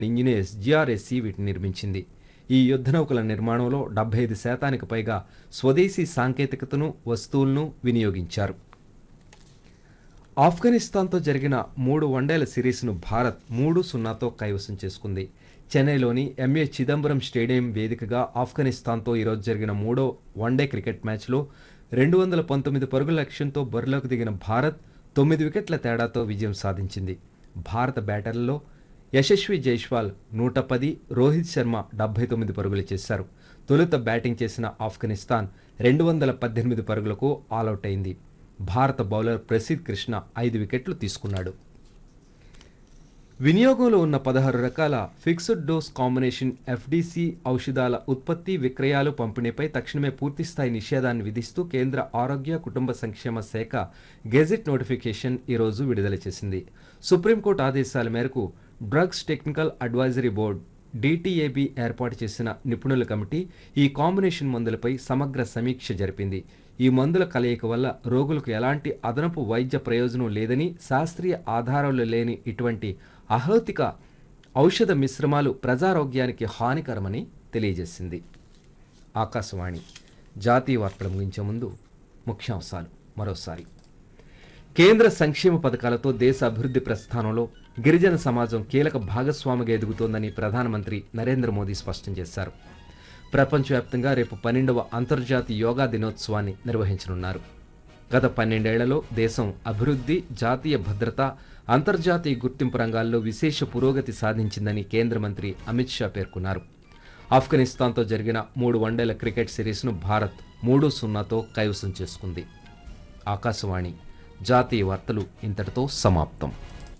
engineers GRSC వీటిని నిర్మించింది ఈ యుద్ధ నౌకల నిర్మాణంలో డెబ్బై ఐదు శాతానికి పైగా స్వదేశీ సాంకేతికతను వస్తువులను వినియోగించారు ఆఫ్ఘనిస్తాన్తో జరిగిన మూడు వన్డేల సిరీస్ను భారత్ మూడు సున్నాతో కైవసం చేసుకుంది చెన్నైలోని ఎంఏ చిదంబరం స్టేడియం వేదికగా ఆఫ్ఘనిస్తాన్తో ఈరోజు జరిగిన మూడో వన్డే క్రికెట్ మ్యాచ్లో రెండు వందల పంతొమ్మిది పరుగుల లక్ష్యంతో బరిలోకి దిగిన భారత్ తొమ్మిది వికెట్ల తేడాతో విజయం సాధించింది భారత బ్యాటర్లలో యశస్వి జైష్వాల్ నూట పది రోహిత్ శర్మ డెబ్బై తొమ్మిది పరుగులు చేశారు తొలుత బ్యాటింగ్ చేసిన ఆఫ్ఘనిస్తాన్ రెండు వందల పద్దెనిమిది పరుగులకు ఆలౌట్ అయింది భారత బౌలర్ ప్రసిద్ కృష్ణ ఐదు వికెట్లు తీసుకున్నాడు వినియోగంలో ఉన్న పదహారు రకాల ఫిక్స్డ్ డోస్ కాంబినేషన్ ఎఫ్డిసి ఔషధాల ఉత్పత్తి విక్రయాలు పంపిణీపై తక్షణమే పూర్తిస్థాయి నిషేధాన్ని విధిస్తూ కేంద్ర ఆరోగ్య కుటుంబ సంక్షేమ శాఖ గెజిట్ నోటిఫికేషన్ ఈరోజు విడుదల చేసింది సుప్రీంకోర్టు ఆదేశాల మేరకు drugs technical advisory board DTAB ఏర్పాటు చేసిన నిపుణుల కమిటీ ఈ కాంబినేషన్ మందులపై సమగ్ర సమీక్ష జరిపింది ఈ మందుల కలయిక వల్ల రోగులకు ఎలాంటి అదనపు వైద్య ప్రయోజనం లేదని శాస్త్రీయ ఆధారాలు లేని ఇటువంటి అహౌతిక ఔషధ మిశ్రమాలు ప్రజారోగ్యానికి హానికరమని తెలియజేసింది ఆకాశవాణి జాతీయ వార్తలు ముగించే ముందు ముఖ్యాంశాలు మరోసారి కేంద్ర సంక్షేమ పథకాలతో దేశ అభివృద్ధి ప్రస్థానంలో గిరిజన సమాజం కీలక భాగస్వామిగా ఎదుగుతోందని ప్రధానమంత్రి నరేంద్ర మోదీ స్పష్టం చేశారు ప్రపంచవ్యాప్తంగా రేపు పన్నెండవ అంతర్జాతీయ యోగా దినోత్సవాన్ని నిర్వహించనున్నారు గత పన్నెండేళ్లలో దేశం అభివృద్ధి జాతీయ భద్రత అంతర్జాతీయ గుర్తింపు రంగాల్లో విశేష పురోగతి సాధించిందని కేంద్ర మంత్రి అమిత్ షా పేర్కొన్నారు ఆఫ్ఘనిస్తాన్తో జరిగిన మూడు వన్డేల క్రికెట్ సిరీస్ను భారత్ మూడు సున్నాతో కైవసం చేసుకుంది ఆకాశవాణి జాతీయ వార్తలు ఇంతటితో సమాప్తం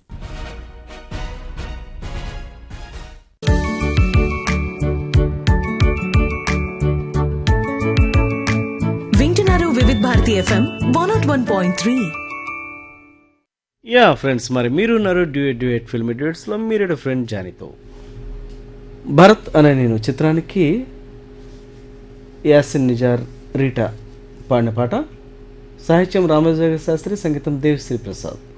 వింటున్నారు Vividh Bharati FM one naught one point three yeah friends మరి మీరున్నారు డ్యూయట్ డ్యూయట్ ఫిల్మ్ డ్యూయట్స్లో మీరు ఫ్రెండ్ జానీతో భరత్ అనే నేను చిత్రానికి యాసిన్ నిజార్ రీటా పాడిన పాట సాహిత్యం రామజోగ శాస్త్రి సంగీతం దేవిశ్రీ ప్రసాద్